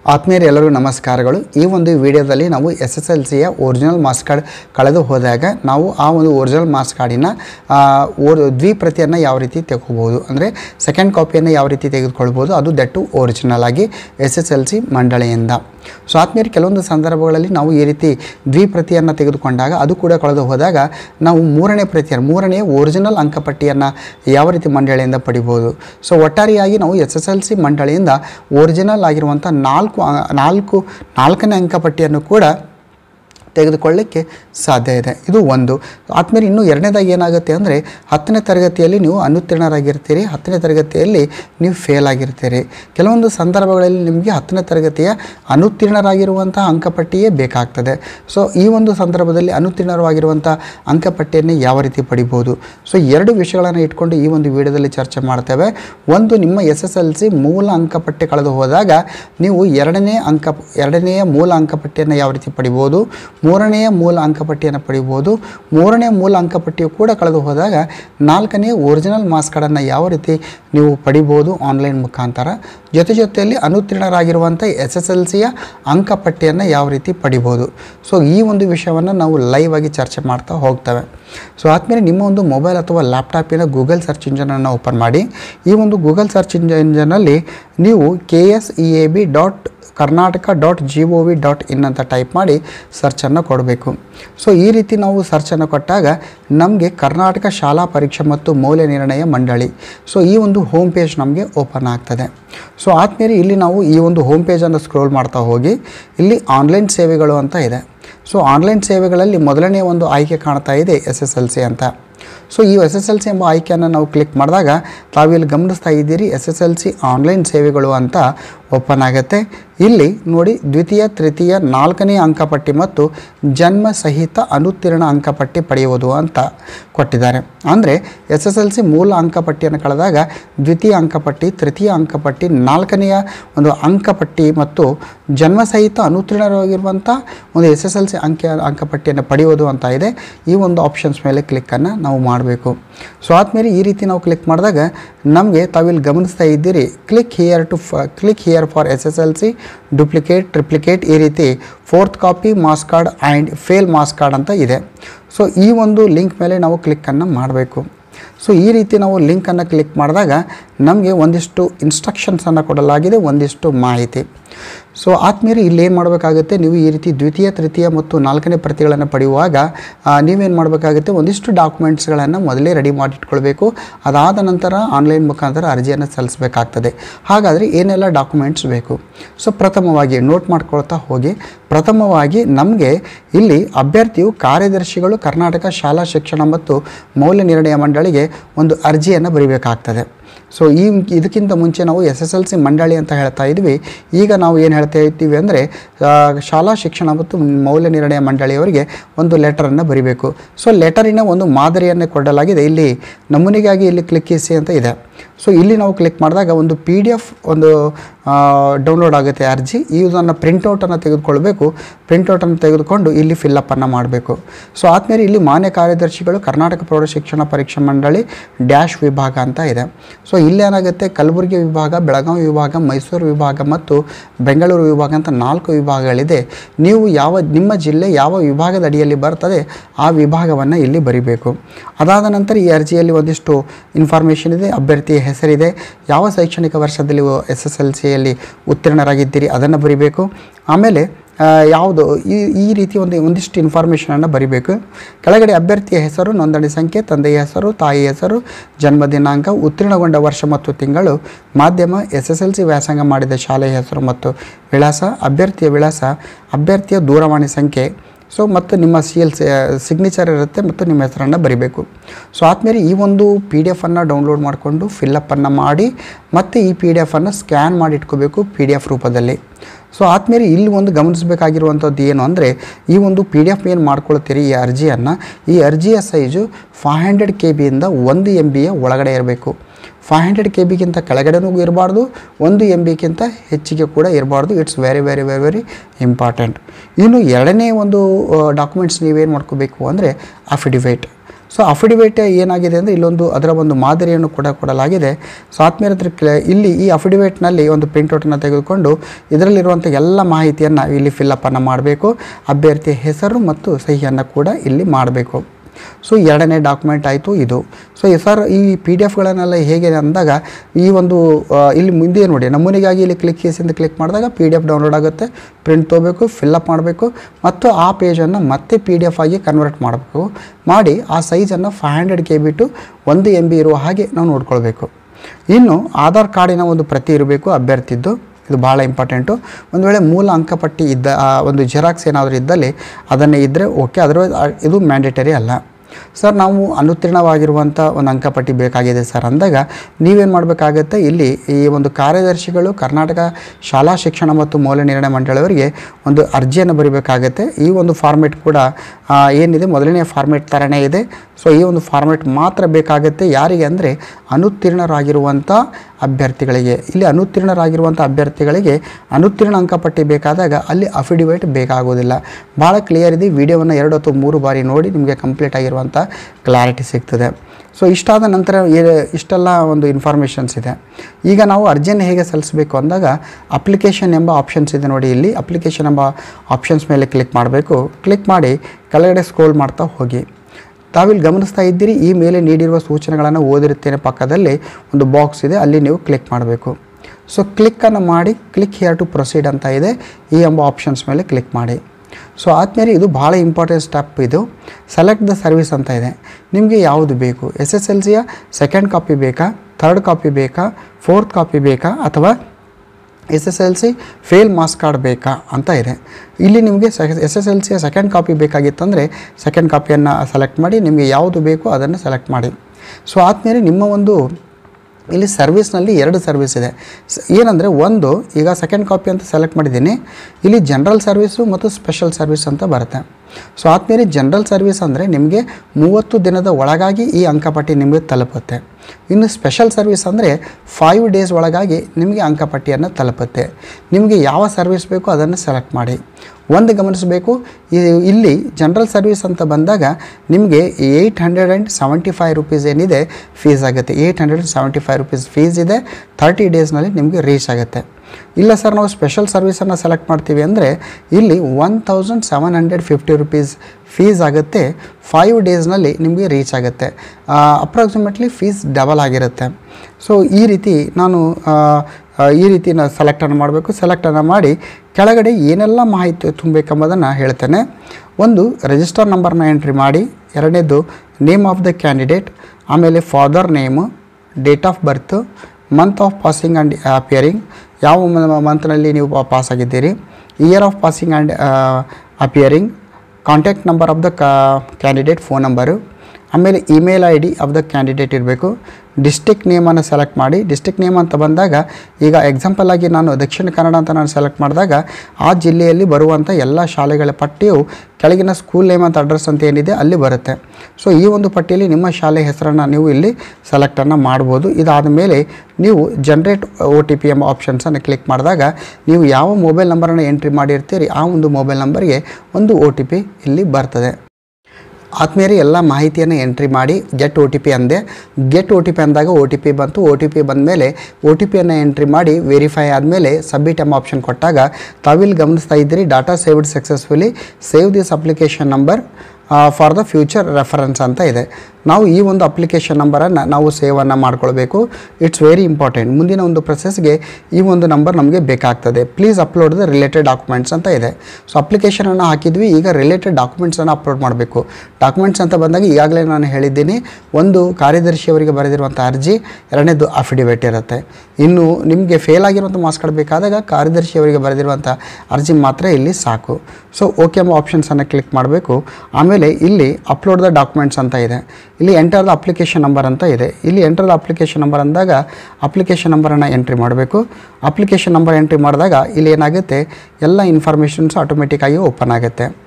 ಆತ್ಮೀಯರು ಎಲ್ಲರಿಗೂ ನಮಸ್ಕಾರಗಳು ಈ ಒಂದು ವಿಡಿಯೋದಲ್ಲಿ ನಾವು ಎಸ್ ಎಸ್ ಎಲ್ ಸಿಯ ಒರಿಜಿನಲ್ ಮಾರ್ಕ್ಸ್ ಕಾರ್ಡ್ ಕಳೆದು ಹೋದಾಗ ನಾವು ಆ ಒಂದು ಒರಿಜಿನಲ್ ಮಾರ್ಕ್ಸ್ ಕಾರ್ಡಿನ ಆ, ಓರ್ ದ್ವಿಪ್ರತಿಯನ್ನು ಯಾವ ರೀತಿ ತೆಗೋಬೋದು ಅಂದರೆ ಸೆಕೆಂಡ್ ಕಾಪಿಯನ್ನು ಯಾವ ರೀತಿ ತೆಗೆದುಕೊಳ್ಬೋದು ಅದು ದಟ್ಟು ಒರಿಜಿನಲ್ ಆಗಿ ಎಸ್ ಎಸ್ ಎಲ್ ಸಿ ಮಂಡಳಿಯಿಂದ ಸೊ ಆತ್ಮೀಯರು ಕೆಲವೊಂದು ಸಂದರ್ಭಗಳಲ್ಲಿ ನಾವು ಈ ರೀತಿ ದ್ವಿಪ್ರತಿಯನ್ನು ತೆಗೆದುಕೊಂಡಾಗ ಅದು ಕೂಡ ಕಳೆದು ಹೋದಾಗ ನಾವು ಮೂರನೇ ಪ್ರತಿಯನ್ನು ಮೂರನೇ ಒರಿಜಿನಲ್ ಅಂಕಪಟ್ಟಿಯನ್ನು ಯಾವ ರೀತಿ ಮಂಡಳಿಯಿಂದ ಪಡಿಬೋದು ಸೊ ಒಟ್ಟಾರೆಯಾಗಿ ನಾವು ಎಸ್ ಎಸ್ ಎಲ್ ಸಿ ಮಂಡಳಿಯಿಂದ ಒರಿಜಿನಲ್ ಆಗಿರುವಂಥ ನಾಲ್ಕು ಆ- ನಾಲ್ಕು ನಾಲ್ಕನೇ ಅಂಕಪಟ್ಟಿಯನ್ನು ಕೂಡ ತೆಗೆದುಕೊಳ್ಳಿಕ್ಕೆ ಸಾಧ್ಯ ಇದೆ ಇದು ಒಂದು ಆದ್ಮೇಲೆ ಇನ್ನು ಎರಡನೇದಾಗಿ ಏನಾಗುತ್ತೆ ಅಂದರೆ ಹತ್ತನೇ ತರಗತಿಯಲ್ಲಿ ನೀವು ಅನುತ್ತೀರ್ಣರಾಗಿರ್ತೀರಿ ಹತ್ತನೇ ತರಗತಿಯಲ್ಲಿ ನೀವು ಫೇಲ್ ಆಗಿರ್ತೀರಿ ಕೆಲವೊಂದು ಸಂದರ್ಭಗಳಲ್ಲಿ ನಿಮಗೆ ಹತ್ತನೇ ತರಗತಿಯ ಅನುತ್ತೀರ್ಣರಾಗಿರುವಂಥ ಅಂಕಪಟ್ಟಿಯೇ ಬೇಕಾಗ್ತದೆ ಸೊ ಈ ಒಂದು ಸಂದರ್ಭದಲ್ಲಿ ಅನುತ್ತೀರ್ಣರಾಗಿರುವಂಥ ಅಂಕಪಟ್ಟಿಯನ್ನು ಯಾವ ರೀತಿ ಪಡಿಬೋದು ಸೊ ಎರಡು ವಿಷಯಗಳನ್ನು ಇಟ್ಕೊಂಡು ಈ ಒಂದು ವಿಡಿಯೋದಲ್ಲಿ ಚರ್ಚೆ ಮಾಡ್ತೇವೆ ಒಂದು ನಿಮ್ಮ ಎಸ್ ಎಸ್ ಎಲ್ ಸಿ ಮೂಲ ಅಂಕಪಟ್ಟಿ ಕಳೆದು ಹೋದಾಗ ನೀವು ಎರಡನೇ ಅಂಕ ಎರಡನೆಯ ಮೂಲ ಅಂಕಪಟ್ಟಿಯನ್ನು ಯಾವ ರೀತಿ ಪಡಿಬೋದು ಮೂರನೆಯ ಮೂಲ ಅಂಕಪಟ್ಟಿಯನ್ನು ಪಡಿಬೋದು ಮೂರನೇ ಮೂಲ ಅಂಕಪಟ್ಟಿಯು ಕೂಡ ಕಳೆದು ಹೋದಾಗ ನಾಲ್ಕನೇ ಒರಿಜಿನಲ್ ಮಾರ್ಕ್ಸ್ ಕಾರ್ಡನ್ನು ಯಾವ ರೀತಿ ನೀವು ಪಡಿಬೋದು ಆನ್ಲೈನ್ ಮುಖಾಂತರ ಜೊತೆ ಜೊತೆಯಲ್ಲಿ ಅನುತ್ತೀರ್ಣರಾಗಿರುವಂಥ ಎಸ್ ಎಸ್ ಎಲ್ ಸಿಯ ಅಂಕಪಟ್ಟಿಯನ್ನು ಯಾವ ರೀತಿ ಪಡಿಬೋದು ಸೊ ಈ ಒಂದು ವಿಷಯವನ್ನು ನಾವು ಲೈವ್ ಆಗಿ ಚರ್ಚೆ ಮಾಡ್ತಾ ಹೋಗ್ತೇವೆ ಸೊ ಆದಮೇಲೆ ನಿಮ್ಮ ಒಂದು ಮೊಬೈಲ್ ಅಥವಾ ಲ್ಯಾಪ್ಟಾಪಿನ ಗೂಗಲ್ ಸರ್ಚ್ ಇಂಜನನ್ನು ಓಪನ್ ಮಾಡಿ ಈ ಒಂದು ಗೂಗಲ್ ಸರ್ಚ್ ಇಂಜ ಇಂಜನಲ್ಲಿ ನೀವು K S E A B dot Karnataka dot G O V dot in ಅಂತ ಟೈಪ್ ಮಾಡಿ ಸರ್ಚನ್ನು ಕೊಡಬೇಕು ಸೊ ಈ ರೀತಿ ನಾವು ಸರ್ಚನ್ನು ಕೊಟ್ಟಾಗ ನಮಗೆ ಕರ್ನಾಟಕ ಶಾಲಾ ಪರೀಕ್ಷೆ ಮತ್ತು ಮೌಲ್ಯ ನಿರ್ಣಯ ಮಂಡಳಿ ಸೊ ಈ ಒಂದು ಹೋಮ್ ಪೇಜ್ ನಮಗೆ ಓಪನ್ ಆಗ್ತದೆ ಸೊ ಆದಮೇಲೆ ಇಲ್ಲಿ ನಾವು ಈ ಒಂದು ಹೋಮ್ ಪೇಜನ್ನು ಸ್ಕ್ರೋಲ್ ಮಾಡ್ತಾ ಹೋಗಿ ಇಲ್ಲಿ ಆನ್ಲೈನ್ ಸೇವೆಗಳು ಅಂತ ಇದೆ ಸೊ ಆನ್ಲೈನ್ ಸೇವೆಗಳಲ್ಲಿ ಮೊದಲನೇ ಒಂದು ಆಯ್ಕೆ ಕಾಣ್ತಾ ಇದೆ ಎಸ್ ಎಸ್ ಎಲ್ ಸಿ ಅಂತ ಸೊ ಈ ಎಸ್ ಎಸ್ ಎಲ್ ಸಿ ಎಂಬ ಆಯ್ಕೆಯನ್ನು ನಾವು ಕ್ಲಿಕ್ ಮಾಡಿದಾಗ ತಾವಿಲ್ಲಿ ಗಮನಿಸ್ತಾ ಇದ್ದೀರಿ S S L C online ಸೇವೆಗಳು ಅಂತ ಓಪನ್ ಆಗುತ್ತೆ ಇಲ್ಲಿ ನೋಡಿ ದ್ವಿತೀಯ ತೃತೀಯ ನಾಲ್ಕನೇ ಅಂಕಪಟ್ಟಿ ಮತ್ತು ಜನ್ಮ ಸಹಿತ ಅನುತ್ತೀರ್ಣ ಅಂಕಪಟ್ಟಿ ಪಡೆಯುವುದು ಅಂತ ಕೊಟ್ಟಿದ್ದಾರೆ ಅಂದರೆ ಎಸ್ ಎಸ್ ಎಲ್ ಸಿ ಮೂಲ ಅಂಕಪಟ್ಟಿಯನ್ನು ಕಳೆದಾಗ ದ್ವಿತೀಯ ಅಂಕಪಟ್ಟಿ ತೃತೀಯ ಅಂಕಪಟ್ಟಿ ನಾಲ್ಕನೆಯ ಒಂದು ಅಂಕಪಟ್ಟಿ ಮತ್ತು ಜನ್ಮ ಸಹಿತ ಅನುತ್ತೀರ್ಣರಾಗಿರುವಂಥ ಒಂದು ಎಸ್ ಎಸ್ ಎಲ್ ಸಿ ಅಂಕೆ ಅಂಕಪಟ್ಟಿಯನ್ನು ಪಡೆಯುವುದು ಅಂತ ಇದೆ ಈ ಒಂದು ಆಪ್ಷನ್ಸ್ ಮೇಲೆ ಕ್ಲಿಕ್ಕನ್ನು ನಾವು ಮಾಡಬೇಕು ಸೊ ಆದಮೇಲೆ ಈ ರೀತಿ ನಾವು ಕ್ಲಿಕ್ ಮಾಡಿದಾಗ ನಮಗೆ ತಾವಿಲ್ಲಿ ಗಮನಿಸ್ತಾ ಇದ್ದೀರಿ ಕ್ಲಿಕ್ ಹಿಯರ್ ಟು ಫ click here for S S L C duplicate triplicate ಈ ರೀತಿ fourth copy marks card and fail marks card ಅಂತ ಇದೆ ಸೊ ಈ ಒಂದು ಲಿಂಕ್ ಮೇಲೆ ನಾವು ಕ್ಲಿಕ್ಕನ್ನು ಮಾಡಬೇಕು ಸೊ ಈ ರೀತಿ ನಾವು ಲಿಂಕನ್ನು ಕ್ಲಿಕ್ ಮಾಡಿದಾಗ ನಮಗೆ ಒಂದಿಷ್ಟು ಇನ್ಸ್ಟ್ರಕ್ಷನ್ಸನ್ನು ಕೊಡಲಾಗಿದೆ ಒಂದಿಷ್ಟು ಮಾಹಿತಿ ಸೊ ಆದ್ಮೇಲೆ ಇಲ್ಲಿ ಏನು ಮಾಡಬೇಕಾಗುತ್ತೆ ನೀವು ಈ ರೀತಿ ದ್ವಿತೀಯ ತೃತೀಯ ಮತ್ತು ನಾಲ್ಕನೇ ಪ್ರತಿಗಳನ್ನು ಪಡೆಯುವಾಗ ಆ, ನೀವೇನು ಮಾಡಬೇಕಾಗುತ್ತೆ ಒಂದಿಷ್ಟು ಡಾಕ್ಯುಮೆಂಟ್ಸ್ಗಳನ್ನು ಮೊದಲೇ ರೆಡಿ ಮಾಡಿಟ್ಕೊಳ್ಬೇಕು ಅದಾದ ನಂತರ ಆನ್ಲೈನ್ ಮುಖಾಂತರ ಅರ್ಜಿಯನ್ನು ಸಲ್ಲಿಸಬೇಕಾಗ್ತದೆ ಹಾಗಾದರೆ ಏನೆಲ್ಲ ಡಾಕ್ಯುಮೆಂಟ್ಸ್ ಬೇಕು ಸೊ ಪ್ರಥಮವಾಗಿ ನೋಟ್ ಮಾಡ್ಕೊಳ್ತಾ ಹೋಗಿ ಪ್ರಥಮವಾಗಿ ನಮಗೆ ಇಲ್ಲಿ ಅಭ್ಯರ್ಥಿಯು ಕಾರ್ಯದರ್ಶಿಗಳು ಕರ್ನಾಟಕ ಶಾಲಾ ಶಿಕ್ಷಣ ಮತ್ತು ಮೌಲ್ಯ ನಿರ್ಣಯ ಮಂಡಳಿಗೆ ಒಂದು ಅರ್ಜಿಯನ್ನು ಬರೀಬೇಕಾಗ್ತದೆ ಸೊ ಈ ಇದಕ್ಕಿಂತ ಮುಂಚೆ ನಾವು ಎಸ್ ಎಸ್ ಎಲ್ ಸಿ ಮಂಡಳಿ ಅಂತ ಹೇಳ್ತಾ ಇದ್ವಿ ಈಗ ನಾವು ಏನು ಹೇಳ್ತಾ ಇದ್ದೀವಿ ಅಂದರೆ ಶಾಲಾ ಶಿಕ್ಷಣ ಮತ್ತು ಮೌಲ್ಯ ನಿರ್ಣಯ ಮಂಡಳಿಯವರಿಗೆ ಒಂದು ಲೆಟರನ್ನು ಬರೀಬೇಕು ಸೊ ಲೆಟರಿನ ಒಂದು ಮಾದರಿಯನ್ನು ಕೊಡಲಾಗಿದೆ ಇಲ್ಲಿ ನಮೂನೆಗಾಗಿ ಇಲ್ಲಿ ಕ್ಲಿಕ್ಕಿಸಿ ಅಂತ ಇದೆ ಸೊ ಇಲ್ಲಿ ನಾವು ಕ್ಲಿಕ್ ಮಾಡಿದಾಗ ಒಂದು ಪಿ ಡಿ ಎಫ್ ಒಂದು ಡೌನ್ಲೋಡ್ ಆಗುತ್ತೆ ಅರ್ಜಿ ಇದನ್ನು ಪ್ರಿಂಟೌಟನ್ನು ತೆಗೆದುಕೊಳ್ಬೇಕು ಪ್ರಿಂಟೌಟನ್ನು ತೆಗೆದುಕೊಂಡು ಇಲ್ಲಿ ಫಿಲ್ಲಪ್ಪನ್ನು ಮಾಡಬೇಕು ಸೊ ಆದಮೇಲೆ ಇಲ್ಲಿ ಮಾನ್ಯ ಕಾರ್ಯದರ್ಶಿಗಳು ಕರ್ನಾಟಕ ಪ್ರೌಢ ಶಿಕ್ಷಣ ಪರೀಕ್ಷಾ ಮಂಡಳಿ ಡ್ಯಾಶ್ ವಿಭಾಗ ಅಂತ ಇದೆ ಸೊ ಇಲ್ಲೇನಾಗುತ್ತೆ ಕಲಬುರಗಿ ವಿಭಾಗ ಬೆಳಗಾವಿ ವಿಭಾಗ ಮೈಸೂರು ವಿಭಾಗ ಮತ್ತು ಬೆಂಗಳೂರು ವಿಭಾಗ ಅಂತ ನಾಲ್ಕು ವಿಭಾಗಗಳಿದೆ ನೀವು ಯಾವ ನಿಮ್ಮ ಜಿಲ್ಲೆ ಯಾವ ವಿಭಾಗದ ಅಡಿಯಲ್ಲಿ ಬರ್ತದೆ ಆ ವಿಭಾಗವನ್ನು ಇಲ್ಲಿ ಬರಿಬೇಕು ಅದಾದ ನಂತರ ಈ ಅರ್ಜಿಯಲ್ಲಿ ಒಂದಿಷ್ಟು ಇನ್ಫಾರ್ಮೇಷನ್ ಇದೆ ಅಭ್ಯರ್ಥಿಯ ಹೆಸರಿದೆ ಯಾವ ಶೈಕ್ಷಣಿಕ ವರ್ಷದಲ್ಲಿ ಎಸ್ ಎಸ್ ಎಲ್ ಸಿಯಲ್ಲಿ ಉತ್ತೀರ್ಣರಾಗಿದ್ದೀರಿ ಅದನ್ನು ಬರಿಬೇಕು ಆಮೇಲೆ ಆ, ಯಾವುದು ಈ ಈ ರೀತಿ ಒಂದು ಒಂದಿಷ್ಟು ಇನ್ಫಾರ್ಮೇಷನನ್ನು ಬರಿಬೇಕು ಕೆಳಗಡೆ ಅಭ್ಯರ್ಥಿಯ ಹೆಸರು ನೋಂದಣಿ ಸಂಖ್ಯೆ ತಂದೆಯ ಹೆಸರು ತಾಯಿ ಹೆಸರು ಜನ್ಮ ದಿನಾಂಕ ಉತ್ತೀರ್ಣಗೊಂಡ ವರ್ಷ ಮತ್ತು ತಿಂಗಳು ಮಾಧ್ಯಮ ಎಸ್ ಎಸ್ ಎಲ್ ಸಿ ವ್ಯಾಸಂಗ ಮಾಡಿದ ಶಾಲೆಯ ಹೆಸರು ಮತ್ತು ವಿಳಾಸ ಅಭ್ಯರ್ಥಿಯ ವಿಳಾಸ ಅಭ್ಯರ್ಥಿಯ ದೂರವಾಣಿ ಸಂಖ್ಯೆ ಸೊ ಮತ್ತು ನಿಮ್ಮ ಸಿ ಎಲ್ ಸಿಗ್ನೇಚರ್ ಇರುತ್ತೆ ಮತ್ತು ನಿಮ್ಮ ಹೆಸರನ್ನು ಬರಿಬೇಕು ಸೊ ಆದಮೇಲೆ ಈ ಒಂದು ಪಿ ಡಿ ಎಫನ್ನು ಡೌನ್ಲೋಡ್ ಮಾಡಿಕೊಂಡು ಫಿಲ್ಲಪ್ಪನ್ನು ಮಾಡಿ ಮತ್ತು ಈ ಪಿ ಡಿ ಎಫನ್ನು ಸ್ಕ್ಯಾನ್ ಮಾಡಿ ಇಟ್ಕೋಬೇಕು ಪಿ ಡಿ ಎಫ್ ರೂಪದಲ್ಲಿ ಸೊ ಆದಮೇಲೆ ಇಲ್ಲಿ ಒಂದು ಗಮನಿಸಬೇಕಾಗಿರುವಂಥದ್ದು ಏನು ಅಂದರೆ ಈ ಒಂದು ಪಿ ಡಿ ಎಫ್ ಏನು ಮಾಡ್ಕೊಳ್ತೀರಿ ಈ ಅರ್ಜಿಯನ್ನು ಈ ಅರ್ಜಿಯ ಸೈಜು ಫೈವ್ ಹಂಡ್ರೆಡ್ ಕೆ ಬಿಯಿಂದ ಒಂದು ಎಮ್ ಬಿಯ ಒಳಗಡೆ ಇರಬೇಕು ಫೈವ್ ಹಂಡ್ರೆಡ್ ಕೆ ಬಿಗಿಂತ ಕೆಳಗಡೆನೂ ಇರಬಾರ್ದು ಒಂದು ಎಮ್ ಬಿಗಿಂತ ಹೆಚ್ಚಿಗೆ ಕೂಡ ಇರಬಾರ್ದು it's very very very very important ಇನ್ನು ಎರಡನೇ ಒಂದು ಡಾಕ್ಯುಮೆಂಟ್ಸ್ ನೀವೇನು ಮಾಡ್ಕೋಬೇಕು ಅಂದರೆ ಅಫಿಡಿವೇಟ್ ಸೊ ಅಫಿಡಿವಿಟ್ ಏನಾಗಿದೆ ಅಂದರೆ ಇಲ್ಲೊಂದು ಅದರ ಒಂದು ಮಾದರಿಯನ್ನು ಕೂಡ ಕೊಡಲಾಗಿದೆ ಸೊ ಆದ್ಮೇಲೆ ಅದ್ರ ಕೆ- ಇಲ್ಲಿ ಈ ಅಫಿಡಿವಿಟ್ನಲ್ಲಿ ಒಂದು ಪ್ರಿಂಟೌಟನ್ನು ತೆಗೆದುಕೊಂಡು ಇದರಲ್ಲಿರುವಂಥ ಎಲ್ಲ ಮಾಹಿತಿಯನ್ನು ಇಲ್ಲಿ ಫಿಲ್ಲಪ್ಪನ್ನು ಮಾಡಬೇಕು ಅಭ್ಯರ್ಥಿಯ ಹೆಸರು ಮತ್ತು ಸಹಿಯನ್ನು ಕೂಡ ಇಲ್ಲಿ ಮಾಡಬೇಕು ಸೊ ಎರಡನೇ ಡಾಕ್ಯುಮೆಂಟ್ ಆಯಿತು ಇದು ಸೊ ಸರ್ ಈ ಪಿ ಡಿ ಎಫ್ಗಳನ್ನೆಲ್ಲ ಹೇಗೆ ಅಂದಾಗ ಈ ಒಂದು ಆ, ಇಲ್ಲಿ ಮುಂದೆ ನೋಡಿ ನಮೂನೆಗಾಗಿ ಇಲ್ಲಿ ಕ್ಲಿಕ್ ಕೇಸಿಂದ ಕ್ಲಿಕ್ ಮಾಡಿದಾಗ ಪಿ ಡಿ ಎಫ್ ಡೌನ್ಲೋಡ್ ಆಗುತ್ತೆ ಪ್ರಿಂಟ್ ತೊಗೋಬೇಕು ಫಿಲ್ಲಪ್ ಮಾಡಬೇಕು ಮತ್ತು ಆ ಪೇಜನ್ನು ಮತ್ತೆ ಪಿ ಡಿ ಎಫ್ ಆಗಿ ಕನ್ವರ್ಟ್ ಮಾಡಬೇಕು ಮಾಡಿ ಆ ಸೈಜನ್ನು five hundred K B to ಒಂದು ಎಮ್ ಬಿ ಇರುವ ಹಾಗೆ ನಾವು ನೋಡ್ಕೊಳ್ಬೇಕು ಇನ್ನು ಆಧಾರ್ ಕಾರ್ಡಿನ ಒಂದು ಪ್ರತಿ ಇರಬೇಕು ಅಭ್ಯರ್ಥಿದ್ದು ಇದು ಭಾಳ ಇಂಪಾರ್ಟೆಂಟು ಒಂದು ವೇಳೆ ಮೂಲ ಅಂಕಪಟ್ಟಿ ಇದ್ದ ಆ ಒಂದು ಜೆರಾಕ್ಸ್ ಏನಾದರೂ ಇದ್ದಲ್ಲಿ ಅದನ್ನೇ ಇದ್ದರೆ ಓಕೆ ಅದರ್ವೈಸ್ ಇದು ಮ್ಯಾಂಡೇಟರಿ ಅಲ್ಲ ಸರ್ ನಾವು ಅನುತ್ತೀರ್ಣವಾಗಿರುವಂಥ ಒಂದು ಅಂಕಪಟ್ಟಿ ಬೇಕಾಗಿದೆ ಸರ್ ಅಂದಾಗ ನೀವೇನು ಮಾಡಬೇಕಾಗತ್ತೆ ಇಲ್ಲಿ ಈ ಒಂದು ಕಾರ್ಯದರ್ಶಿಗಳು ಕರ್ನಾಟಕ ಶಾಲಾ ಶಿಕ್ಷಣ ಮತ್ತು ಮೌಲ್ಯ ನಿರ್ಣಯ ಮಂಡಳಿಯವರಿಗೆ ಒಂದು ಅರ್ಜಿಯನ್ನು ಬರೀಬೇಕಾಗತ್ತೆ ಈ ಒಂದು ಫಾರ್ಮೆಟ್ ಕೂಡ ಆ, ಏನಿದೆ ಮೊದಲನೇ ಫಾರ್ಮೆಟ್ ಥರನೇ ಇದೆ ಸೊ ಈ ಒಂದು ಫಾರ್ಮೆಟ್ ಮಾತ್ರ ಬೇಕಾಗುತ್ತೆ ಯಾರಿಗೆ ಅಂದರೆ ಅನುತ್ತೀರ್ಣರಾಗಿರುವಂಥ ಅಭ್ಯರ್ಥಿಗಳಿಗೆ ಇಲ್ಲಿ ಅನುತ್ತೀರ್ಣರಾಗಿರುವಂಥ ಅಭ್ಯರ್ಥಿಗಳಿಗೆ ಅನುತ್ತೀರ್ಣ ಅಂಕಪಟ್ಟಿ ಬೇಕಾದಾಗ ಅಲ್ಲಿ ಅಫಿಡಿವಿಟ್ ಬೇಕಾಗೋದಿಲ್ಲ ಭಾಳ ಕ್ಲಿಯರ್ ಇದೆ ವಿಡಿಯೋವನ್ನು ಎರಡು ಅಥವಾ ಮೂರು ಬಾರಿ ನೋಡಿ ನಿಮಗೆ ಕಂಪ್ಲೀಟ್ ಆಗಿರುವಂಥ ಕ್ಲಾರಿಟಿ ಸಿಗ್ತದೆ ಸೊ ಇಷ್ಟಾದ ನಂತರ ಏ- ಇಷ್ಟೆಲ್ಲ ಒಂದು ಇನ್ಫಾರ್ಮೇಷನ್ಸ್ ಇದೆ ಈಗ ನಾವು ಅರ್ಜಿಯನ್ನು ಹೇಗೆ ಸಲ್ಲಿಸಬೇಕು ಅಂದಾಗ ಅಪ್ಲಿಕೇಶನ್ ಎಂಬ ಆಪ್ಷನ್ಸ್ ಇದೆ ನೋಡಿ ಇಲ್ಲಿ ಅಪ್ಲಿಕೇಶನ್ ಎಂಬ ಆಪ್ಷನ್ಸ್ ಮೇಲೆ ಕ್ಲಿಕ್ ಮಾಡಬೇಕು ಕ್ಲಿಕ್ ಮಾಡಿ ಕೆಳಗಡೆ ಸ್ಕ್ರೋಲ್ ಮಾಡ್ತಾ ಹೋಗಿ ತಾವಿಲ್ಲಿ ಗಮನಿಸ್ತಾ ಇದ್ದೀರಿ ಈ ಮೇಲೆ ನೀಡಿರುವ ಸೂಚನೆಗಳನ್ನು ಓದಿರುತ್ತೇನೆ ಪಕ್ಕದಲ್ಲಿ ಒಂದು ಬಾಕ್ಸ್ ಇದೆ ಅಲ್ಲಿ ನೀವು ಕ್ಲಿಕ್ ಮಾಡಬೇಕು ಸೊ ಕ್ಲಿಕ್ಕನ್ನು ಮಾಡಿ ಕ್ಲಿಕ್ ಹಿಯರ್ ಟು ಪ್ರೊಸೀಡ್ ಅಂತ ಇದೆ ಈ ಎಂಬ ಆಪ್ಷನ್ಸ್ ಮೇಲೆ ಕ್ಲಿಕ್ ಮಾಡಿ ಸೊ ಆದಮೇಲೆ ಇದು ಭಾಳ ಇಂಪಾರ್ಟೆಂಟ್ ಸ್ಟೆಪ್ ಇದು ಸೆಲೆಕ್ಟ್ ದ ಸರ್ವಿಸ್ ಅಂತ ಇದೆ ನಿಮಗೆ ಯಾವುದು ಬೇಕು ಎಸ್ ಎಸ್ ಎಲ್ ಸಿಯ ಸೆಕೆಂಡ್ ಕಾಪಿ ಬೇಕಾ ಥರ್ಡ್ ಕಾಪಿ ಬೇಕಾ ಫೋರ್ತ್ ಕಾಪಿ ಬೇಕಾ ಅಥವಾ S S L C fail marks card ಬೇಕಾ ಅಂತ ಇದೆ ಇಲ್ಲಿ ನಿಮಗೆ ಎಸ್ ಎಸ್ ಎಲ್ ಸಿಯ ಸೆಕೆಂಡ್ ಕಾಪಿ ಬೇಕಾಗಿತ್ತಂದರೆ ಸೆಕೆಂಡ್ ಕಾಪಿಯನ್ನು ಸೆಲೆಕ್ಟ್ ಮಾಡಿ ನಿಮಗೆ ಯಾವುದು ಬೇಕೋ ಅದನ್ನು ಸೆಲೆಕ್ಟ್ ಮಾಡಿ ಸೊ ಆದಮೇಲೆ ನಿಮ್ಮ ಒಂದು ಇಲ್ಲಿ ಸರ್ವಿಸ್ನಲ್ಲಿ ಎರಡು ಸರ್ವಿಸ್ ಇದೆ ಸ- ಏನಂದರೆ ಒಂದು ಈಗ ಸೆಕೆಂಡ್ ಕಾಪಿ ಅಂತ ಸೆಲೆಕ್ಟ್ ಮಾಡಿದ್ದೀನಿ ಇಲ್ಲಿ ಜನರಲ್ ಸರ್ವಿಸು ಮತ್ತು ಸ್ಪೆಷಲ್ ಸರ್ವಿಸ್ ಅಂತ ಬರುತ್ತೆ ಸೊ ಆದಮೇಲೆ ಜನರಲ್ ಸರ್ವಿಸ್ ಅಂದರೆ ನಿಮಗೆ ಮೂವತ್ತು ದಿನದ ಒಳಗಾಗಿ ಈ ಅಂಕಪಟ್ಟಿ ನಿಮಗೆ ತಲುಪುತ್ತೆ ಇನ್ನು ಸ್ಪೆಷಲ್ ಸರ್ವಿಸ್ ಅಂದರೆ ಫೈವ್ ಡೇಸ್ ಒಳಗಾಗಿ ನಿಮಗೆ ಅಂಕಪಟ್ಟಿಯನ್ನು ತಲುಪುತ್ತೆ ನಿಮಗೆ ಯಾವ ಸರ್ವಿಸ್ ಬೇಕೋ ಅದನ್ನು ಸೆಲೆಕ್ಟ್ ಮಾಡಿ ಒಂದು ಗಮನಿಸಬೇಕು ಈ- ಇಲ್ಲಿ ಜನರಲ್ ಸರ್ವಿಸ್ ಅಂತ ಬಂದಾಗ ನಿಮಗೆ eight hundred and seventy five rupees ಏನಿದೆ ಫೀಸ್ ಆಗುತ್ತೆ eight hundred and seventy five rupees fees ಇದೆ ತರ್ಟಿ ಡೇಸ್ನಲ್ಲಿ ನಿಮಗೆ ರೀಚ್ ಆಗುತ್ತೆ ಇಲ್ಲ ಸರ್ ನಾವು ಸ್ಪೆಷಲ್ ಸರ್ವಿಸನ್ನು ಸೆಲೆಕ್ಟ್ ಮಾಡ್ತೀವಿ ಅಂದರೆ ಇಲ್ಲಿ one thousand seven hundred fifty rupees fees ಆಗುತ್ತೆ ಫೈವ್ ಡೇಸ್ನಲ್ಲಿ ನಿಮಗೆ ರೀಚ್ ಆಗುತ್ತೆ ಅಪ್ರಾಕ್ಸಿಮೇಟ್ಲಿ ಫೀಸ್ ಡಬಲ್ ಆಗಿರುತ್ತೆ ಸೊ ಈ ರೀತಿ ನಾನು ಆ, ಆ, ಈ ರೀತಿ ನಾನು ಸೆಲೆಕ್ಟನ್ನು ಮಾಡಬೇಕು ಸೆಲೆಕ್ಟನ್ನು ಮಾಡಿ ಕೆಳಗಡೆ ಏನೆಲ್ಲ ಮಾಹಿತಿ ತುಂಬಬೇಕೆಂಬುದನ್ನು ಹೇಳ್ತೇನೆ ಒಂದು ರಿಜಿಸ್ಟರ್ ನಂಬರ್ನ ಎಂಟ್ರಿ ಮಾಡಿ ಎರಡನೇದು ನೇಮ್ ಆಫ್ ದ ಕ್ಯಾಂಡಿಡೇಟ್ ಆಮೇಲೆ father name date of birth month of passing and appearing ಯಾವ ಮಂತ್ನಲ್ಲಿ ನೀವು ಪಾಸ್ ಆಗಿದ್ದೀರಿ year of passing and appearing contact number of the candidate phone number ಆಮೇಲೆ email I D of the candidate ಇರಬೇಕು district ನೇಮನ್ನು select ಮಾಡಿ district name ಅಂತ ಬಂದಾಗ ಈಗ ಎಕ್ಸಾಂಪಲ್ ಆಗಿ ನಾನು ದಕ್ಷಿಣ ಕನ್ನಡ ಅಂತ ನಾನು ಸೆಲೆಕ್ಟ್ ಮಾಡಿದಾಗ ಆ ಜಿಲ್ಲೆಯಲ್ಲಿ ಬರುವಂಥ ಎಲ್ಲ ಶಾಲೆಗಳ ಪಟ್ಟಿಯು ಕೆಳಗಿನ ಸ್ಕೂಲ್ ನೇಮ್ ಅಂತ ಅಡ್ರೆಸ್ ಅಂತ ಏನಿದೆ ಅಲ್ಲಿ ಬರುತ್ತೆ ಸೊ ಈ ಒಂದು ಪಟ್ಟಿಯಲ್ಲಿ ನಿಮ್ಮ ಶಾಲೆ ಹೆಸರನ್ನು ನೀವು ಇಲ್ಲಿ ಸೆಲೆಕ್ಟನ್ನು ಮಾಡ್ಬೋದು ಇದಾದ ಮೇಲೆ ನೀವು ಜನ್ರೇಟ್ ಒ ಟಿ ಪಿ ಎಂಬ ಆಪ್ಷನ್ಸನ್ನು ಕ್ಲಿಕ್ ಮಾಡಿದಾಗ ನೀವು ಯಾವ ಮೊಬೈಲ್ ನಂಬರನ್ನು ಎಂಟ್ರಿ ಮಾಡಿರ್ತೀರಿ ಆ ಒಂದು ಮೊಬೈಲ್ ನಂಬರ್ಗೆ ಒಂದು ಒ ಟಿ ಪಿ ಇಲ್ಲಿ ಬರ್ತದೆ ಆದ್ಮೇಲೆ ಎಲ್ಲ ಮಾಹಿತಿಯನ್ನು ಎಂಟ್ರಿ ಮಾಡಿ ಗೆಟ್ ಒ ಟಿ ಪಿ ಅಂದೆ ಗೆಟ್ ಒ ಟಿ ಪಿ ಅಂದಾಗ ಒ ಟಿ ಪಿ ಬಂತು ಒ ಟಿ ಪಿ ಬಂದಮೇಲೆ ಒ ಟಿ ಪಿಯನ್ನು ಎಂಟ್ರಿ ಮಾಡಿ ವೆರಿಫೈ ಆದಮೇಲೆ ಸಬ್ಮಿಟ್ ಎಂಬ ಆಪ್ಷನ್ ಕೊಟ್ಟಾಗ ತಾವಿಲ್ಲಿ ಗಮನಿಸ್ತಾ ಇದ್ದೀರಿ data saved successfully save this application number for the future reference ಅಂತ ಇದೆ ನಾವು ಈ ಒಂದು ಅಪ್ಲಿಕೇಶನ್ ನಂಬರನ್ನು ನಾವು ಸೇವನ್ನು ಮಾಡ್ಕೊಳ್ಬೇಕು ಇಟ್ಸ್ ವೆರಿ ಇಂಪಾರ್ಟೆಂಟ್ ಮುಂದಿನ ಒಂದು ಪ್ರೊಸೆಸ್ಗೆ ಈ ಒಂದು ನಂಬರ್ ನಮಗೆ ಬೇಕಾಗ್ತದೆ please upload the related documents ಅಂತ ಇದೆ ಸೊ ಅಪ್ಲಿಕೇಶನನ್ನು ಹಾಕಿದ್ವಿ ಈಗ ರಿಲೇಟೆಡ್ ಡಾಕ್ಯುಮೆಂಟ್ಸನ್ನು ಅಪ್ಲೋಡ್ ಮಾಡಬೇಕು ಡಾಕ್ಯುಮೆಂಟ್ಸ್ ಅಂತ ಬಂದಾಗ ಈಗಾಗಲೇ ನಾನು ಹೇಳಿದ್ದೀನಿ ಒಂದು ಕಾರ್ಯದರ್ಶಿಯವರಿಗೆ ಬರೆದಿರುವಂಥ ಅರ್ಜಿ ಎರಡನೇದು ಅಫಿಡಿವಿಟ್ ಇರುತ್ತೆ ಇನ್ನು ನಿಮಗೆ ಫೇಲ್ ಆಗಿರುವಂಥ ಮಾರ್ಕ್ಸ್ ಕಾರ್ಡ್ ಬೇಕಾದಾಗ ಕಾರ್ಯದರ್ಶಿಯವರಿಗೆ ಬರೆದಿರುವಂಥ ಅರ್ಜಿ ಮಾತ್ರ ಇಲ್ಲಿ ಸಾಕು ಸೊ ಓಕೆ ಎಂಬ ಆಪ್ಷನ್ಸನ್ನು ಕ್ಲಿಕ್ ಮಾಡಬೇಕು ಆಮೇಲೆ ಇಲ್ಲಿ ಅಪ್ಲೋಡ್ ದ ಡಾಕ್ಯುಮೆಂಟ್ಸ್ ಅಂತ ಇದೆ ಇಲ್ಲಿ ಎಂಟರ್ ದ ಅಪ್ಲಿಕೇಶನ್ ನಂಬರ್ ಅಂತ ಇದೆ ಇಲ್ಲಿ ಎಂಟರ್ ದ ಅಪ್ಲಿಕೇಶನ್ ನಂಬರ್ ಅಂದಾಗ ಅಪ್ಲಿಕೇಶನ್ ನಂಬರನ್ನು ಎಂಟ್ರಿ ಮಾಡಬೇಕು ಅಪ್ಲಿಕೇಶನ್ ನಂಬರ್ ಎಂಟ್ರಿ ಮಾಡಿದಾಗ ಇಲ್ಲಿ ಏನಾಗುತ್ತೆ ಎಲ್ಲ ಇನ್ಫಾರ್ಮೇಷನ್ಸ್ ಆಟೋಮೆಟಿಕ್ಕಾಗಿ ಓಪನ್ ಆಗುತ್ತೆ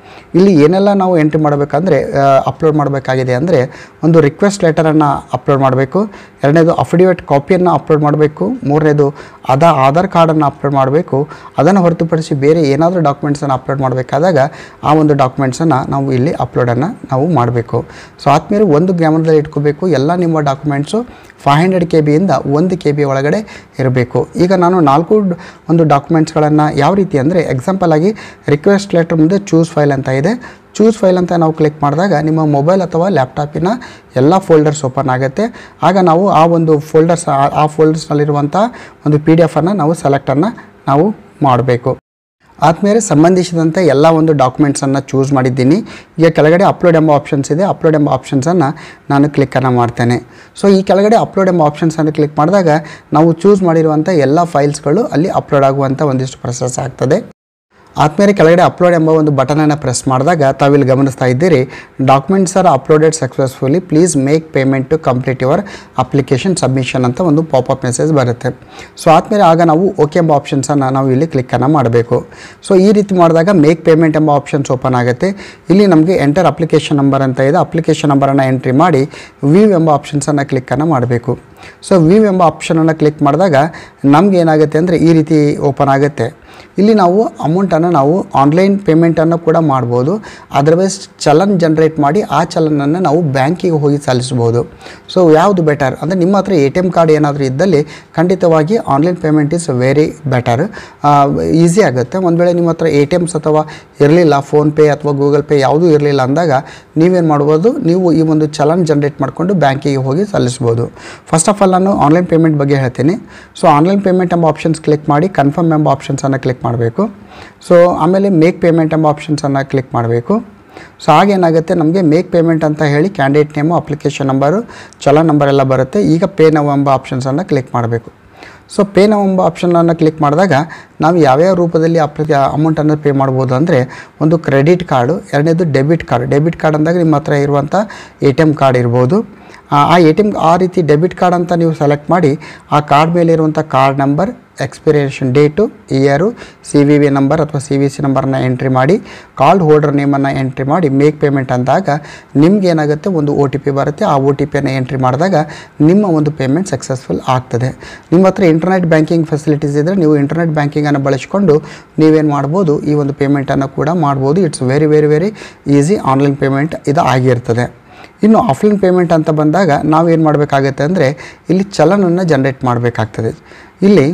ಇಲ್ಲಿ ಏನೆಲ್ಲ ನಾವು ಎಂಟ್ರಿ ಮಾಡಬೇಕಂದ್ರೆ ಅಪ್ಲೋಡ್ ಮಾಡಬೇಕಾಗಿದೆ ಅಂದರೆ ಒಂದು ರಿಕ್ವೆಸ್ಟ್ ಲೆಟರನ್ನು ಅಪ್ಲೋಡ್ ಮಾಡಬೇಕು ಎರಡನೇದು ಅಫಿಡವಿಟ್ ಕಾಪಿಯನ್ನು ಅಪ್ಲೋಡ್ ಮಾಡಬೇಕು ಮೂರನೇದು ಅದಾ ಆಧಾರ್ ಕಾರ್ಡನ್ನು ಅಪ್ಲೋಡ್ ಮಾಡಬೇಕು ಅದನ್ನು ಹೊರತುಪಡಿಸಿ ಬೇರೆ ಏನಾದರೂ ಡಾಕ್ಯುಮೆಂಟ್ಸನ್ನು ಅಪ್ಲೋಡ್ ಮಾಡಬೇಕಾದಾಗ ಆ ಒಂದು ಡಾಕ್ಯುಮೆಂಟ್ಸನ್ನು ನಾವು ಇಲ್ಲಿ ಅಪ್ಲೋಡನ್ನು ನಾವು ಮಾಡಬೇಕು ಸೊ ಆದ್ಮೇಲೆ ಒಂದು ಗ್ಯಾಮರದಲ್ಲಿ ಇಟ್ಕೋಬೇಕು ಎಲ್ಲ ನಿಮ್ಮ ಡಾಕ್ಯುಮೆಂಟ್ಸು ಫೈವ್ ಹಂಡ್ರೆಡ್ ಕೆ ಬಿಯಿಂದ ಒಂದು ಕೆ ಬಿ ಒಳಗಡೆ ಇರಬೇಕು ಈಗ ನಾನು ನಾಲ್ಕು ಡ್- ಒಂದು ಡಾಕ್ಯುಮೆಂಟ್ಸ್ಗಳನ್ನು ಯಾವ ರೀತಿ ಅಂದರೆ ಎಕ್ಸಾಂಪಲ್ ಆಗಿ ರಿಕ್ವೆಸ್ಟ್ ಲೆಟರ್ ಮುಂದೆ ಚೂಸ್ ಫೈಲ್ ಅಂತ ಇದೆ ಚೂಸ್ ಫೈಲ್ ಅಂತ ನಾವು ಕ್ಲಿಕ್ ಮಾಡಿದಾಗ ನಿಮ್ಮ ಮೊಬೈಲ್ ಅಥವಾ ಲ್ಯಾಪ್ಟಾಪಿನ ಎಲ್ಲ ಫೋಲ್ಡರ್ಸ್ ಓಪನ್ ಆಗುತ್ತೆ ಆಗ ನಾವು ಆ ಒಂದು ಫೋಲ್ಡರ್ಸ್ ಆ ಫೋಲ್ಡರ್ಸ್ನಲ್ಲಿರುವಂಥ ಒಂದು ಪಿ ಡಿ ಎಫನ್ನು ನಾವು ಸೆಲೆಕ್ಟನ್ನು ನಾವು ಮಾಡಬೇಕು ಆದಮೇಲೆ ಸಂಬಂಧಿಸಿದಂತೆ ಎಲ್ಲ ಒಂದು ಡಾಕ್ಯುಮೆಂಟ್ಸನ್ನು ಚೂಸ್ ಮಾಡಿದ್ದೀನಿ ಈಗ ಕೆಳಗಡೆ ಅಪ್ಲೋಡ್ ಎಂಬ ಆಪ್ಷನ್ಸ್ ಇದೆ ಅಪ್ಲೋಡ್ ಎಂಬ ಆಪ್ಷನ್ಸನ್ನು ನಾನು ಕ್ಲಿಕ್ಕನ್ನು ಮಾಡ್ತೇನೆ ಸೊ ಈ ಕೆಳಗಡೆ ಅಪ್ಲೋಡ್ ಎಂಬ ಆಪ್ಷನ್ಸನ್ನು ಕ್ಲಿಕ್ ಮಾಡಿದಾಗ ನಾವು ಚೂಸ್ ಮಾಡಿರುವಂಥ ಎಲ್ಲ ಫೈಲ್ಸ್ಗಳು ಅಲ್ಲಿ ಅಪ್ಲೋಡ್ ಆಗುವಂಥ ಒಂದಿಷ್ಟು ಪ್ರೊಸೆಸ್ ಆಗ್ತದೆ ಆದ್ಮೇಲೆ ಕೆಳಗಡೆ ಅಪ್ಲೋಡ್ ಎಂಬ ಒಂದು ಬಟನನ್ನು ಪ್ರೆಸ್ ಮಾಡಿದಾಗ ತಾವಿಲ್ಲಿ ಗಮನಿಸ್ತಾ ಇದ್ದೀರಿ documents are uploaded successfully please make payment to complete your application submission ಅಂತ ಒಂದು ಪಾಪಪ್ ಮೆಸೇಜ್ ಬರುತ್ತೆ ಸೊ ಆದಮೇಲೆ ಆಗ ನಾವು ಓಕೆ ಎಂಬ ಆಪ್ಷನ್ಸನ್ನು ನಾವು ಇಲ್ಲಿ ಕ್ಲಿಕ್ಕನ್ನು ಮಾಡಬೇಕು ಸೊ ಈ ರೀತಿ ಮಾಡಿದಾಗ ಮೇಕ್ ಪೇಮೆಂಟ್ ಎಂಬ ಆಪ್ಷನ್ಸ್ ಓಪನ್ ಆಗುತ್ತೆ ಇಲ್ಲಿ ನಮಗೆ ಎಂಟರ್ ಅಪ್ಲಿಕೇಶನ್ ನಂಬರ್ ಅಂತ ಇದೆ ಅಪ್ಲಿಕೇಶನ್ ನಂಬರನ್ನು ಎಂಟ್ರಿ ಮಾಡಿ ವ್ಯೂ ಎಂಬ ಆಪ್ಷನ್ಸನ್ನು ಕ್ಲಿಕ್ಕನ್ನು ಮಾಡಬೇಕು ಸೊ ವ್ಯೂ ಎಂಬ ಆಪ್ಷನನ್ನು ಕ್ಲಿಕ್ ಮಾಡಿದಾಗ ನಮ್ಗೆ ಏನಾಗುತ್ತೆ ಅಂದರೆ ಈ ರೀತಿ ಓಪನ್ ಆಗುತ್ತೆ ಇಲ್ಲಿ ನಾವು ಅಮೌಂಟನ್ನು ನಾವು ಆನ್ಲೈನ್ ಪೇಮೆಂಟನ್ನು ಕೂಡ ಮಾಡ್ಬೋದು ಅದರ್ವೈಸ್ ಚಲನ್ ಜನ್ರೇಟ್ ಮಾಡಿ ಆ ಚಲನನ್ನು ನಾವು ಬ್ಯಾಂಕಿಗೆ ಹೋಗಿ ಸಲ್ಲಿಸ್ಬೋದು ಸೊ ಯಾವುದು ಬೆಟರ್ ಅಂದರೆ ನಿಮ್ಮ ಹತ್ರ ಎ ಟಿ ಎಮ್ ಕಾರ್ಡ್ ಏನಾದರೂ ಇದ್ದಲ್ಲಿ ಖಂಡಿತವಾಗಿ online payment is very better easy ಆಗುತ್ತೆ ಒಂದು ವೇಳೆ ನಿಮ್ಮ ಹತ್ರ ಎ ಟಿ ಎಮ್ಸ್ ಅಥವಾ ಇರಲಿಲ್ಲ ಫೋನ್ಪೇ ಅಥವಾ ಗೂಗಲ್ ಪೇ ಯಾವುದೂ ಇರಲಿಲ್ಲ ಅಂದಾಗ ನೀವೇನು ಮಾಡ್ಬೋದು ನೀವು ಈ ಒಂದು ಚಲನ್ ಜನ್ರೇಟ್ ಮಾಡಿಕೊಂಡು ಬ್ಯಾಂಕಿಗೆ ಹೋಗಿ ಸಲ್ಲಿಸ್ಬೋದು ಫಸ್ಟ್ ಆಫ್ ಆಲ್ ನಾನು ಆನ್ಲೈನ್ ಪೇಮೆಂಟ್ ಬಗ್ಗೆ ಹೇಳ್ತೀನಿ ಸೊ ಆನ್ಲೈನ್ ಪೇಮೆಂಟ್ ಎಂಬ ಆಪ್ಷನ್ಸ್ ಕ್ಲಿಕ್ ಮಾಡಿ ಕನ್ಫರ್ಮ್ ಎಂಬ ಆಪ್ಷನ್ಸನ್ನು ಕ್ಲಿಕ್ ಮಾಡಬೇಕು ಸೊ ಆಮೇಲೆ ಮೇಕ್ ಪೇಮೆಂಟ್ ಎಂಬ ಆಪ್ಷನ್ಸನ್ನು ಕ್ಲಿಕ್ ಮಾಡಬೇಕು ಸೊ ಆಗೇನಾಗುತ್ತೆ ನಮಗೆ ಮೇಕ್ ಪೇಮೆಂಟ್ ಅಂತ ಹೇಳಿ candidate name application number challan number ಎಲ್ಲ ಬರುತ್ತೆ ಈಗ ಪೇ ನವ್ ಎಂಬ ಆಪ್ಷನ್ಸನ್ನು ಕ್ಲಿಕ್ ಮಾಡಬೇಕು ಸೊ ಪೇ ನವ್ ಎಂಬ ಆಪ್ಷನನ್ನು ಕ್ಲಿಕ್ ಮಾಡಿದಾಗ ನಾವು ಯಾವ್ಯಾವ ರೂಪದಲ್ಲಿ ಅಪ್ಲಿಕ ಅಮೌಂಟನ್ನು ಪೇ ಮಾಡ್ಬೋದು ಅಂದರೆ ಒಂದು ಕ್ರೆಡಿಟ್ ಕಾರ್ಡು ಎರಡನೇದು ಡೆಬಿಟ್ ಕಾರ್ಡ್ ಡೆಬಿಟ್ ಕಾರ್ಡ್ ಅಂದಾಗ ನಿಮ್ಮ ಹತ್ರ ಇರುವಂಥ ಎ ಟಿ ಎಮ್ ಕಾರ್ಡ್ ಇರ್ಬೋದು ಆ ಎ ಟಿ ಎಮ್ ಆ ರೀತಿ ಡೆಬಿಟ್ ಕಾರ್ಡ್ ಅಂತ ನೀವು ಸೆಲೆಕ್ಟ್ ಮಾಡಿ ಆ ಕಾರ್ಡ್ ಮೇಲೆ ಇರುವಂಥ card number expiration date year C V V number ಅಥವಾ ಸಿ ವಿ ಸಿ ನಂಬರನ್ನ ಎಂಟ್ರಿ ಮಾಡಿ ಕಾರ್ಡ್ ಹೋಲ್ಡರ್ ನೇಮನ್ನು ಎಂಟ್ರಿ ಮಾಡಿ ಮೇಕ್ ಪೇಮೆಂಟ್ ಅಂದಾಗ ನಿಮ್ಗೆ ಏನಾಗುತ್ತೆ ಒಂದು ಒ ಟಿ ಪಿ ಬರುತ್ತೆ ಆ ಒ ಟಿ ಪಿಯನ್ನು ಎಂಟ್ರಿ ಮಾಡಿದಾಗ ನಿಮ್ಮ ಒಂದು ಪೇಮೆಂಟ್ ಸಕ್ಸಸ್ಫುಲ್ ಆಗ್ತದೆ ನಿಮ್ಮ ಹತ್ರ ಇಂಟರ್ನೆಟ್ ಬ್ಯಾಂಕಿಂಗ್ ಫೆಸಿಲಿಟೀಸ್ ಇದ್ದರೆ ನೀವು ಇಂಟರ್ನೆಟ್ ಬ್ಯಾಂಕಿಂಗನ್ನು ಬಳಸಿಕೊಂಡು ನೀವೇನು ಮಾಡ್ಬೋದು ಈ ಒಂದು ಪೇಮೆಂಟನ್ನು ಕೂಡ ಮಾಡ್ಬೋದು it's very very very easy online payment ಇದು ಆಗಿರ್ತದೆ ಇನ್ನು ಆಫ್ಲೈನ್ ಪೇಮೆಂಟ್ ಅಂತ ಬಂದಾಗ ನಾವೇನು ಮಾಡಬೇಕಾಗತ್ತೆ ಅಂದರೆ ಇಲ್ಲಿ ಚಲನನ್ನು ಜನ್ರೇಟ್ ಮಾಡಬೇಕಾಗ್ತದೆ ಇಲ್ಲಿ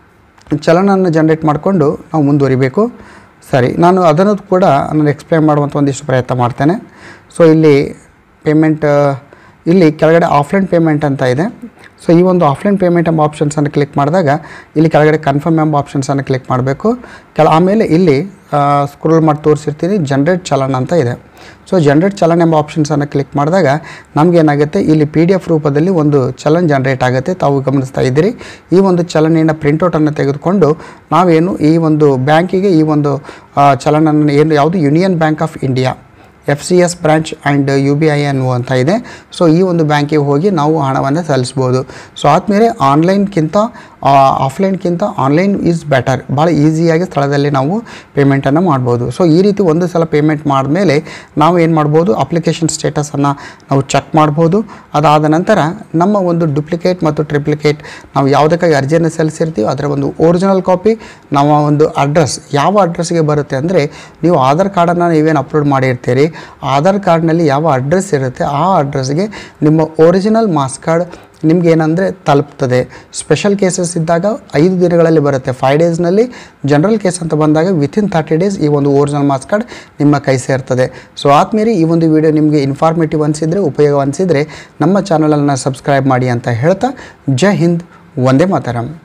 ಚಲನನ್ನು ಜನ್ರೇಟ್ ಮಾಡಿಕೊಂಡು ನಾವು ಮುಂದುವರಿಬೇಕು ಸರಿ ನಾನು ಅದನ್ನು ಕೂಡ ನಾನು ಎಕ್ಸ್ಪ್ಲೇನ್ ಮಾಡುವಂಥ ಒಂದಿಷ್ಟು ಪ್ರಯತ್ನ ಮಾಡ್ತೇನೆ ಸೊ ಇಲ್ಲಿ ಪೇಮೆಂಟ್ ಇಲ್ಲಿ ಕೆಳಗಡೆ ಆಫ್ಲೈನ್ ಪೇಮೆಂಟ್ ಅಂತ ಇದೆ ಸೊ ಈ ಒಂದು ಆಫ್ಲೈನ್ ಪೇಮೆಂಟ್ ಎಂಬ ಆಪ್ಷನ್ಸನ್ನು ಕ್ಲಿಕ್ ಮಾಡಿದಾಗ ಇಲ್ಲಿ ಕೆಳಗಡೆ ಕನ್ಫರ್ಮ್ ಎಂಬ ಆಪ್ಷನ್ಸನ್ನು ಕ್ಲಿಕ್ ಮಾಡಬೇಕು ಕೆಲ ಆಮೇಲೆ ಇಲ್ಲಿ ಸ್ಕ್ರೋಲ್ ಮಾಡಿ ತೋರಿಸಿರ್ತೀನಿ ಜನ್ರೇಟ್ ಚಲನ್ ಅಂತ ಇದೆ ಸೊ ಜನ್ರೇಟ್ ಚಲನ್ ಎಂಬ ಆಪ್ಷನ್ಸನ್ನು ಕ್ಲಿಕ್ ಮಾಡಿದಾಗ ನಮಗೇನಾಗುತ್ತೆ ಇಲ್ಲಿ ಪಿ ಡಿ ಎಫ್ ರೂಪದಲ್ಲಿ ಒಂದು ಚಲನ್ ಜನ್ರೇಟ್ ಆಗುತ್ತೆ ತಾವು ಗಮನಿಸ್ತಾ ಇದ್ದೀರಿ ಈ ಒಂದು ಚಲನೆಯನ್ನು ಪ್ರಿಂಟೌಟನ್ನು ತೆಗೆದುಕೊಂಡು ನಾವೇನು ಈ ಒಂದು ಬ್ಯಾಂಕಿಗೆ ಈ ಒಂದು ಆ, ಚಲನನ್ನು ಏನು ಯಾವುದು Union Bank of India F C S branch and U B I N ಅಂತ ಇದೆ ಸೊ ಈ ಒಂದು ಬ್ಯಾಂಕಿಗೆ ಹೋಗಿ ನಾವು ಹಣವನ್ನು ಸಲ್ಲಿಸ್ಬೋದು ಸೊ ಆದಮೇಲೆ ಆನ್ಲೈನ್ಗಿಂತ ಆಫ್ಲೈನ್ಗಿಂತ ಆನ್ಲೈನ್ ಈಸ್ ಬೆಟರ್ ಭಾಳ ಈಸಿಯಾಗಿ ಸ್ಥಳದಲ್ಲಿ ನಾವು ಪೇಮೆಂಟನ್ನು ಮಾಡ್ಬೋದು ಸೊ ಈ ರೀತಿ ಒಂದು ಸಲ ಪೇಮೆಂಟ್ ಮಾಡಿದ್ಮೇಲೆ ನಾವು ಏನು ಮಾಡ್ಬೋದು ಅಪ್ಲಿಕೇಶನ್ ಸ್ಟೇಟಸನ್ನು ನಾವು ಚೆಕ್ ಮಾಡ್ಬೋದು ಅದಾದ ನಂತರ ನಮ್ಮ ಒಂದು ಡುಪ್ಲಿಕೇಟ್ ಮತ್ತು ಟ್ರಿಪ್ಲಿಕೇಟ್ ನಾವು ಯಾವುದಕ್ಕಾಗಿ ಅರ್ಜಿಯನ್ನು ಸಲ್ಲಿಸಿರ್ತೀವಿ ಅದರ ಒಂದು ಒರಿಜಿನಲ್ ಕಾಪಿ ನಮ್ಮ ಒಂದು ಅಡ್ರೆಸ್ ಯಾವ ಅಡ್ರೆಸ್ಗೆ ಬರುತ್ತೆ ಅಂದರೆ ನೀವು ಆಧಾರ್ ಕಾರ್ಡನ್ನು ನೀವೇನು ಅಪ್ಲೋಡ್ ಮಾಡಿರ್ತೀರಿ ಆಧಾರ್ ಕಾರ್ಡ್ನಲ್ಲಿ ಯಾವ ಅಡ್ರೆಸ್ ಇರುತ್ತೆ ಆ ಅಡ್ರೆಸ್ಗೆ ನಿಮ್ಮ ಒರಿಜಿನಲ್ ಮಾಸ್ ಕಾರ್ಡ್ ನಿಮ್ಗೆ ಏನಂದರೆ ತಲುಪ್ತದೆ ಸ್ಪೆಷಲ್ ಕೇಸಸ್ ಇದ್ದಾಗ ಐದು ದಿನಗಳಲ್ಲಿ ಬರುತ್ತೆ ಫೈವ್ ಡೇಸ್ನಲ್ಲಿ ಜನರಲ್ ಕೇಸ್ ಅಂತ ಬಂದಾಗ ವಿತಿನ್ ತರ್ಟಿ ಡೇಸ್ ಈ ಒಂದು ಒರಿಜಿನಲ್ ಮಾಸ್ ಕಾರ್ಡ್ ನಿಮ್ಮ ಕೈ ಸೇರ್ತದೆ ಸೊ ಆದ್ಮೇಲೆ ಈ ಒಂದು ವಿಡಿಯೋ ನಿಮಗೆ ಇನ್ಫಾರ್ಮೇಟಿವ್ ಅನಿಸಿದರೆ ಉಪಯೋಗ ಅನಿಸಿದರೆ ನಮ್ಮ ಚಾನಲನ್ನು ಸಬ್ಸ್ಕ್ರೈಬ್ ಮಾಡಿ ಅಂತ ಹೇಳ್ತಾ ಜೈ ಹಿಂದ್ ಒಂದೇ ಮಾತರಂ